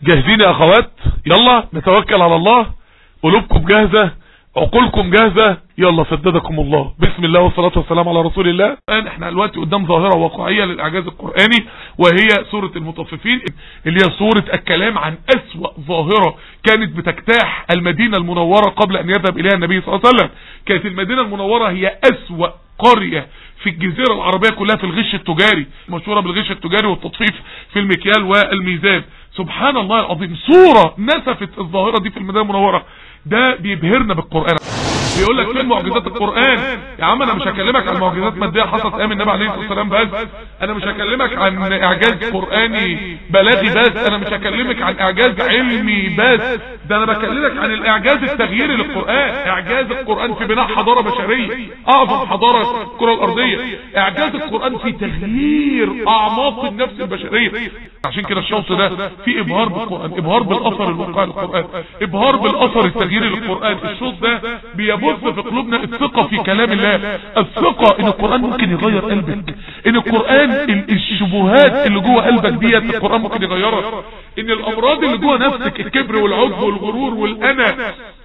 جاهزين يا اخوات يلا نتوكل على الله قلوبكم جاهزة عقولكم جاهزة يلا سددكم الله بسم الله والصلاة والسلام على رسول الله الآن احنا دلوقتي قدام ظاهرة واقعية للإعجاز القرآني وهي سورة المطففين اللي هي سورة الكلام عن أسوأ ظاهرة كانت بتجتاح المدينة المنورة قبل أن يذهب إليها النبي صلى الله عليه وسلم كانت المدينة المنورة هي أسوأ قرية في الجزيرة العربية كلها في الغش التجاري مشهورة بالغش التجاري والتطفيف في المكيال والميزان سبحان الله العظيم صورة نسفت الظاهرة دي في المدينة المنورة ده بيبهرنا بالقرآن بيقول لك فين معجزات القرآن يا عم انا مش هكلمك عن معجزات مادية حصلت ايام النبي عليه الصلاة والسلام بس انا مش هكلمك عن اعجاز قرآني بلاغي بس انا مش هكلمك عن اعجاز علمي بس ده انا بكلمك عن الاعجاز التغييري للقرآن اعجاز القرآن في بناء حضارة بشرية اعظم حضارة في الكرة الارضية اعجاز القرآن في تغيير اعماق النفس البشرية عشان كده الشوط ده في ابهار بالقرآن ابهار بالاثر الواقعي للقرآن ابهار بالاثر التغييري للقرآن الشوط ده بيبث في قلوبنا الثقة في كلام الله الثقة ان القرآن ممكن يغير قلبك ان القرآن ال- الشبهات اللي جوه قلبك ديت القرآن ممكن يغيرها ان الامراض اللي جوه نفسك الكبر والعجب والغرور والانا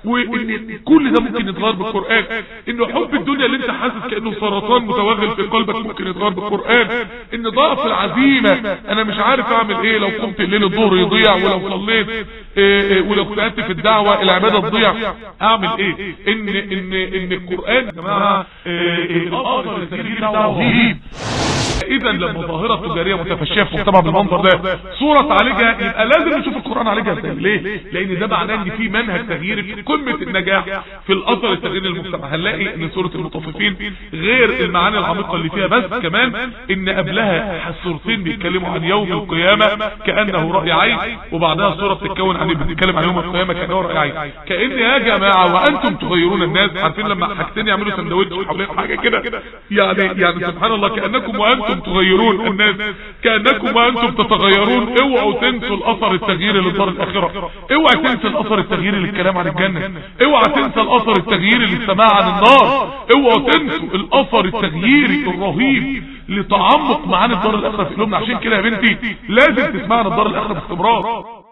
وان كل ده ممكن يتغير بالقرآن ان حب الدنيا اللي انت حاسس كأنه سرطان متوغل في قلبك ممكن يتغير بالقرآن ان ضعف العزيمة انا مش عارف اعمل ايه لو قمت الليل الظهر يضيع ولو صليت إيه إيه ولو اجتهدت في الدعوة العبادة تضيع اعمل ايه ان ان ان القرآن يا جماعة إيه الاثر التغيير بتاعه رهيب اذا لما ظاهرة تجارية متفشية في مجتمع بالمنظر ده صورة تعالجها يبقى لازم نشوف القرآن عالجها ازاي ليه لان ده معناه ان في منهج تغييري في قمة النجاح في الاثر التغييري للمجتمع هنلاقي ان سورة المطففين غير المعاني العميقة اللي فيها بس كمان ان قبلها السورتين بيتكلموا عن يوم القيامة كأنه رأي عين وبعدها سورة بتتكون عن بتتكلم عن يوم القيامة كأنه رأي عين كأن يا جماعة وانتم تغيرون الناس عارفين لما حاجتين يعملوا سندوتش حوالين حاجة كده يعني يعني سبحان الله كأنكم وانتم تغيرون الناس كأنكم وانتم تتغيرون اوعوا تنسوا الاثر التغييري للدار الاخرة اوعى تنسى الاثر التغييري للكلام عن الجنة اوعى تنسى الاثر التغييري للسماع عن النار اوعوا تنسوا الاثر التغييري الرهيب لتعمق معاني الدار الاخرة في قلوبنا عشان كده يا بنتي لازم تسمعنا الدار الاخرة باستمرار